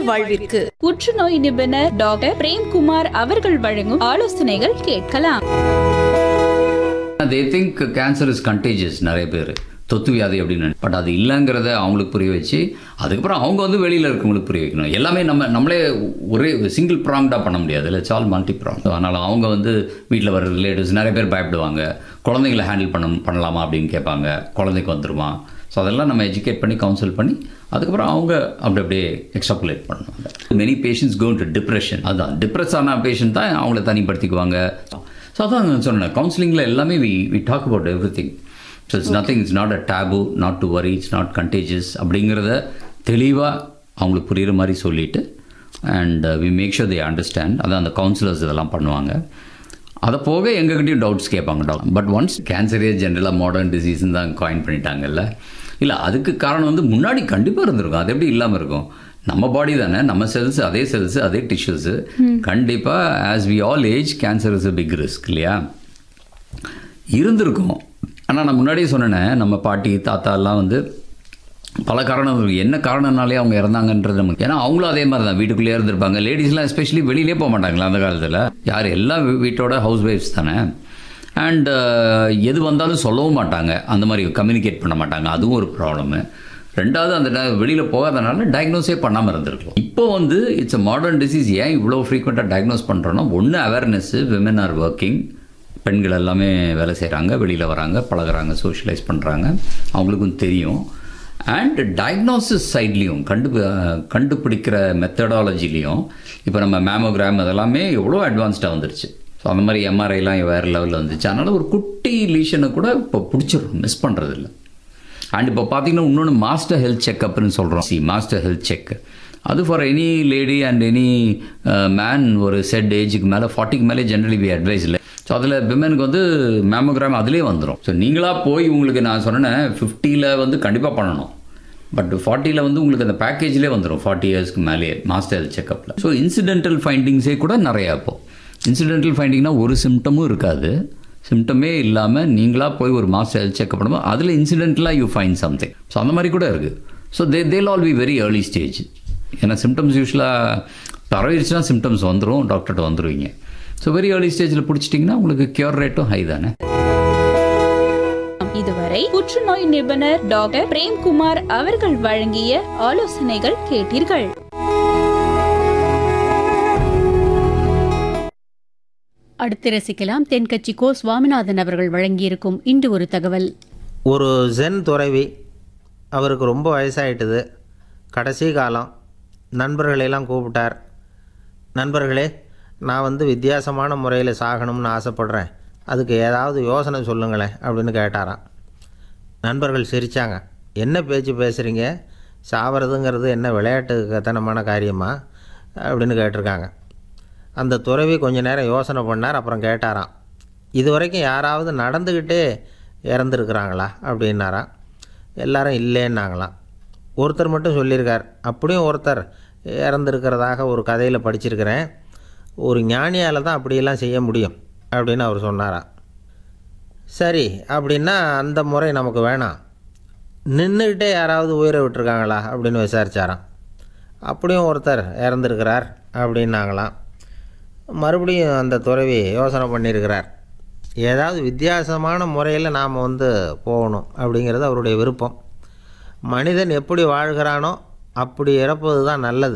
வாழ்விற்கு புற்றுநோய் நிபுணர் டாக்டர் பிரேம்குமார் அவர்கள் வழங்கும் ஆலோசனைகள் கேட்கலாம் they think cancer is contagious நிறைய பேர் தொத்து வியாதி அப்படின்னு பட் அது இல்லைங்கிறத அவங்களுக்கு புரிய வச்சு அதுக்கப்புறம் அவங்க வந்து வெளியில் இருக்கவங்களுக்கு புரிய வைக்கணும் எல்லாமே நம்ம நம்மளே ஒரே சிங்கிள் ப்ராங்டாக பண்ண முடியாது இல்லை சால் மல்டி ப்ராங் அதனால் அவங்க வந்து வீட்டில் வர ரிலேட்டிவ்ஸ் நிறைய பேர் பயப்படுவாங்க குழந்தைங்களை ஹேண்டில் பண்ண பண்ணலாமா அப்படின்னு கேட்பாங்க குழந்தைக்கு வந்துருமா ஸோ அதெல்லாம் நம்ம எஜுகேட் பண்ணி கவுன்சில் பண்ணி அதுக்கப்புறம் அவங்க அப்படி அப்படியே எக்ஸ்ட்ராகுலேட் பண்ணுவாங்க many patients gone to depression அதுதான் டிப்ரெஸ் ஆன பேஷண்ட் தான் அவங்கள தனிப்படுத்திக்குவாங்க ஸோ அதான் நான் சொன்னேன் கவுன்சிலிங்கில் எல்லாமே we we talk about everything so it's nothing it's not a taboo not to worry it's not contagious அப்படிங்கிறத தெளிவாக அவங்களுக்கு புரிகிற மாதிரி சொல்லிவிட்டு and we make sure they understand அதான் அந்த கவுன்சிலர்ஸ் இதெல்லாம் பண்ணுவாங்க அதை போக எங்ககிட்டயும் டவுட்ஸ் கேட்பாங்க டாக்டர் பட் ஒன்ஸ் கேன்சரே ஜென்ரலாக மாடர்ன் டிசீஸ்ன்னு தான் காயின் பண்ணிட்டாங்கல்ல இல்லை அதுக்கு காரணம் வந்து முன்னாடி கண்டிப்பாக இருந்திருக்கும் அது எப்படி இல்லாமல் இருக்கும் நம்ம பாடி தானே நம்ம செல்ஸ் அதே செல்ஸ் அதே டிஷ்யூஸு கண்டிப்பாக as we all age cancer is a big risk இல்லையா இருந்திருக்கும் ஆனால் நான் முன்னாடியே சொன்னேனே நம்ம பாட்டி தாத்தா எல்லாம் வந்து பல காரணம் இருக்கு. என்ன காரணம்னாலே அவங்க இறந்தாங்கன்றது நமக்கு ஏன்னா அவங்களும் அதே மாதிரி தான் வீட்டுக்குள்ளேயே இருந்திருப்பாங்க லேடிஸ்லாம் எஸ்பெஷலி வெளியிலே போக மாட்டாங்களா அந்த காலத்தில் யார் எல்லாம் வீ- வீட்டோட ஹவுஸ் ஒய்ஃப்ஸ் தானே அண்ட் எது வந்தாலும் சொல்லவும் மாட்டாங்க அந்த மாதிரி கம்யூனிகேட் பண்ண மாட்டாங்க அதுவும் ஒரு ப்ராப்ளமு ரெண்டாவது அந்த வெளியில் போகாதனால டயக்னோஸே பண்ணாமல் இருந்திருக்கலாம் இப்போ வந்து இட்ஸ் a மாடர்ன் டிசீஸ் ஏன் இவ்வளோ ஃப்ரீக்வெண்ட்டாக டயக்னோஸ் பண்ணுறோன்னா ஒன்று அவேர்னஸ்ஸு விமன் ஆர் ஒர்க்கிங் பெண்கள் எல்லாமே வேலை செய்கிறாங்க வெளியில் வராங்க பழகுறாங்க சோஷியலைஸ் பண்ணுறாங்க அவங்களுக்கும் தெரியும் அண்ட் டயக்னோசிஸ் சைட்லேயும் கண்டு கண்டுபிடிக்கிற மெத்தடாலஜிலையும் இப்போ நம்ம மேமோகிராம் அதெல்லாமே எவ்வளோ அட்வான்ஸ்டாக வந்துருச்சு ஸோ அந்த மாதிரி எம்ஆர்ஐலாம் வேறு லெவலில் வந்துச்சு அதனால் ஒரு குட்டி லீஷனை கூட இப்போ பிடிச்சிடும் மிஸ் பண்ணுறதில்ல அண்ட் இப்போ பார்த்தீங்கன்னா இன்னொன்று மாஸ்டர் ஹெல்த் செக்அப்னு சொல்கிறோம் சி மாஸ்டர் ஹெல்த் செக் அது for any lady and any man ஒரு செட் ஏஜுக்கு மேலே ஃபார்ட்டிக்கு மேலே ஜென்ரலி வி அட்வைஸ் இல்லை ஸோ அதில் விமனுக்கு வந்து மேமோகிராம் அதிலே வந்துடும் ஸோ நீங்களாக போய் உங்களுக்கு நான் சொன்னேன் ஃபிஃப்டியில் வந்து கண்டிப்பாக பண்ணணும் பட் ஃபார்ட்டியில் வந்து உங்களுக்கு அந்த பேக்கேஜ்லேயே வந்துடும் ஃபார்ட்டி இயர்ஸ்க்கு மேலேயே மாஸ்டர் ஹெல்த் செக்கப்பில் ஸோ இன்சிடென்டல் ஃபைண்டிங்ஸே கூட நிறையா இப்போ இன்சிடென்டல் ஃபைண்டிங்னா ஒரு சிம்டமும் இருக்காது சிம்டமே இல்லாமல் நீங்களாக போய் ஒரு மாஸ்டர் ஹெல்த் செக்அப் பண்ணும்போது அதில் இன்சிடென்டலாக யூ ஃபைண்ட் சம்திங் ஸோ அந்த மாதிரி கூட இருக்குது so they they'll all be very early stage ஏன்னா சிம்டம்ஸ் யூஸ்வலாக பரவிடுச்சுன்னா சிம்டம்ஸ் வந்துடும் டாக்டர்கிட்ட வந்துடுவீங்க ஸோ வெரி ஏர்லி ஸ்டேஜில் பிடிச்சிட்டிங்கன்னா உங்களுக்கு கியூர் ரேட்டும் ஹை தானே இதுவரை புற்றுநோய் நிபுணர் டாக்டர் பிரேம்குமார் அவர்கள் வழங்கிய ஆலோசனைகள் கேட்டீர்கள் அடுத்து ரசிக்கலாம் தென்கட்சி கோ சுவாமிநாதன் அவர்கள் வழங்கியிருக்கும் இன்று ஒரு தகவல் ஒரு ஜென் துறவி அவருக்கு ரொம்ப வயசாயிட்டுது கடைசி காலம் நண்பர்களையெல்லாம் கூப்பிட்டார் நண்பர்களே நான் வந்து வித்தியாசமான முறையில் சாகணும்னு ஆசைப்பட்றேன் அதுக்கு ஏதாவது யோசனை சொல்லுங்களேன் அப்படின்னு கேட்டாராம் நண்பர்கள் சிரித்தாங்க என்ன பேச்சு பேசுகிறீங்க சாவறதுங்கிறது என்ன விளையாட்டுத்தனமான காரியமா அப்படின்னு கேட்டிருக்காங்க அந்த துறவி கொஞ்ச நேரம் யோசனை பண்ணார் அப்புறம் கேட்டாராம் இது வரைக்கும் யாராவது நடந்துக்கிட்டே இறந்துருக்குறாங்களா அப்படின்னாராம் எல்லாரும் இல்லைன்னாங்களாம் ஒருத்தர் மட்டும் சொல்லியிருக்கார் அப்படியும் ஒருத்தர் இறந்துருக்கிறதாக ஒரு கதையில் படிச்சிருக்கிறேன் ஒரு ஞானியால் தான் அப்படியெல்லாம் செய்ய முடியும் அப்படின்னு அவர் சொன்னாராம் சரி அப்படின்னா அந்த முறை நமக்கு வேணாம் நின்றுக்கிட்டே யாராவது உயிரை விட்டுருக்காங்களா அப்படின்னு விசாரிச்சாராம் அப்படியும் ஒருத்தர் இறந்துருக்கிறார் அப்படின்னாங்களாம் மறுபடியும் அந்த துறவி யோசனை பண்ணியிருக்கிறார் ஏதாவது வித்தியாசமான முறையில் நாம் வந்து போகணும் அப்படிங்கிறது அவருடைய விருப்பம் மனிதன் எப்படி வாழ்கிறானோ அப்படி இறப்பது தான் நல்லது